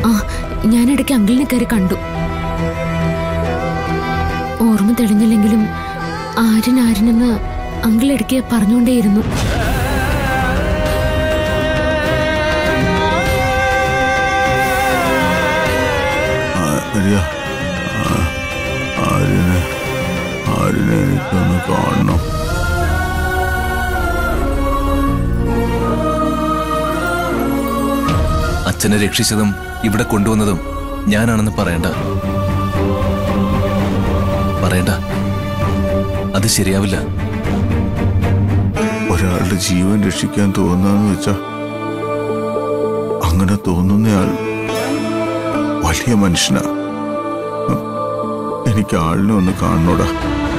ആ ഞാനിടയ്ക്ക് അങ്കിളിനെ കയറി കണ്ടു ഓർമ്മ തെളിഞ്ഞില്ലെങ്കിലും ആര്യൻ ആര്യനെന്ന് അങ്കിൾ ഇടയ്ക്ക് പറഞ്ഞുകൊണ്ടേയിരുന്നു ആര്യ ആ- ആര്യനെ ആര്യനെ എനിക്കൊന്ന് കാണണം അച്ഛനെ രക്ഷിച്ചതും ഇവിടെ കൊണ്ടുവന്നതും ഞാനാണെന്ന് പറയണ്ട പറയണ്ട അത് ശരിയാവില്ല ഒരാളുടെ ജീവൻ രക്ഷിക്കാൻ തോന്നാന്ന് വെച്ചാ അങ്ങനെ തോന്നുന്നയാൾ വലിയ മനുഷ്യനാ ഉം. എനിക്ക് ആളിനെ ഒന്ന് കാണണോടാ